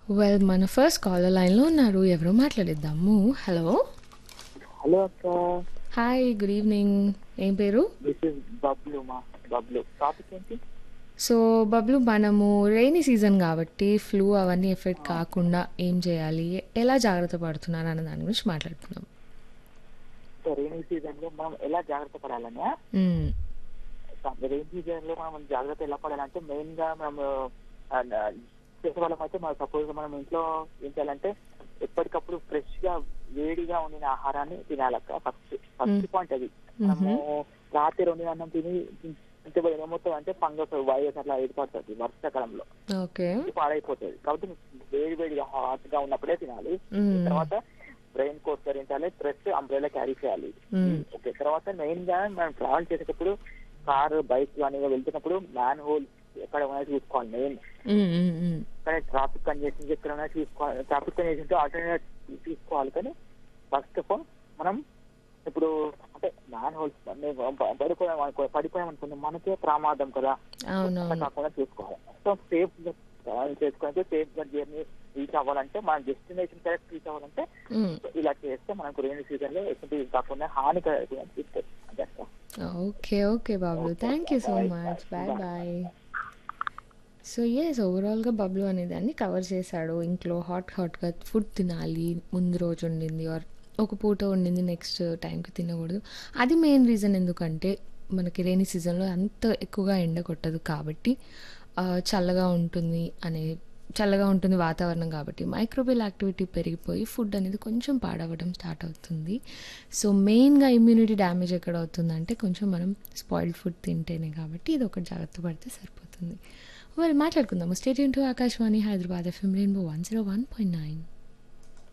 Well మన first caller లైన్లో ఉన్నారు ఎవరో మాట్లాడిద్దాము హలో హలో అక్క హాయ్ గుడ్ ఈవినింగ్ ఏం పేరు దిస్ ఇస్ బబ్లు మా బబ్లు టాపిక్ ఏంటి సో బబ్లు మనము రైనీ సీజన్ కాబట్టి ఫ్లూ అవన్నీ ఎఫెక్ట్ కాకుండా ఏం చేయాలి ఎలా జాగ్రత్త పడుతున్నారు అన్న దాని గురించి మాట్లాడుతున్నాం సో రైనీ సీజన్ లో మనం ఎలా జాగ్రత్త పడాలని మ్మ్. రైన్ సీజన్ లో మనం జాగ్రత్త ఎలా పడాలంటే మెయిన్ గా మనం చేసే వాళ్ళం అయితే మనం సపోజ్ మనం ఇంట్లో ఏం చేయాలంటే ఎప్పటికప్పుడు ఫ్రెష్ గా వేడిగా ఉండిన ఆహారాన్ని తినాలక్క ఫస్ట్ ఫస్ట్ పాయింట్ అది మనము రాత్రి వండిన అన్నం తిని అంటే ఏమవుతుంది అంటే ఫంగస్ వైరస్ అట్లా ఏర్పడుతుంది వర్షాకాలంలో ఓకే ఇది పాడైపోతుంది కాబట్టి వేడి వేడిగా హాట్ గా ఉన్నప్పుడే తినాలి మ్మ్. తర్వాత బ్రెయిన్ కోట్ ధరించాలి ప్లస్ అంబ్రెలా క్యారీ చేయాలి మ్మ్. ఓకే తర్వాత మెయిన్ గా మనం ట్రావెల్ చేసేటప్పుడు కార్ బైక్ కానీ వెళ్తున్నప్పుడు మ్యాన్ హోల్ ఎక్కడ ఉన్నా చూసుకోవాలి మెయిన్ మ్మ్, మ్మ్, మ్మ్. కానీ ట్రాఫిక్ కంజెషన్ ఎక్కడ ఉన్నా చూసుకోవాలి ట్రాఫిక్ కంజెషన్ ఆల్టర్నేట్ చూసుకోవాలి కానీ ఫస్ట్ ఆఫ్ ఆల్ మనం ఇప్పుడు అంటే మ్యాన్ హోల్స్ పడిపోయాం అనుకో పడిపోయాం అనుకోండి మనకే ప్రమాదం కదా అవునవును అట్లా కాకుండా చూసుకోవాలి సో సేఫ్ చేసుకోవాలంటే సేఫ్ గా జర్నీ రీచ్ అవ్వాలంటే మన డెస్టినేషన్ కరెక్ట్ రీచ్ అవ్వాలంటే మ్మ్. ఇలా చేస్తే మనకు రెయిన్ సీజన్ లో ఎటువంటి కాకుండా హానికర అదే ఓకే ఓకే బాబు thank you so much bye bye so yes ఓవరాల్గా బబ్లు అనేది అన్ని కవర్ చేశాడు ఇంట్లో హాట్ హాట్గా ఫుడ్ తినాలి ముందు రోజు ఉండింది ఆర్ ఒక పూట ఉండింది నెక్స్ట్ టైంకి తినకూడదు అది మెయిన్ రీజన్ ఎందుకంటే మనకి రైనీ సీజన్లో అంత ఎక్కువగా ఎండ కొట్టదు కాబట్టి ఆ, చల్లగా ఉంటుంది అనే చల్లగా ఉంటుంది వాతావరణం కాబట్టి మైక్రోబియల్ యాక్టివిటీ పెరిగిపోయి ఫుడ్ అనేది కొంచెం పాడవడం స్టార్ట్ అవుతుంది సో మెయిన్గా ఇమ్యూనిటీ డ్యామేజ్ ఎక్కడ అవుతుందంటే కొంచెం మనం స్పాయిల్డ్ ఫుడ్ తింటేనే కాబట్టి ఇది ఒకటి జాగ్రత్త పడితే సరిపోతుంది వాళ్ళు మాట్లాడుకుందాము state to Akashvani Hyderabad FM rainbow one zero one point nine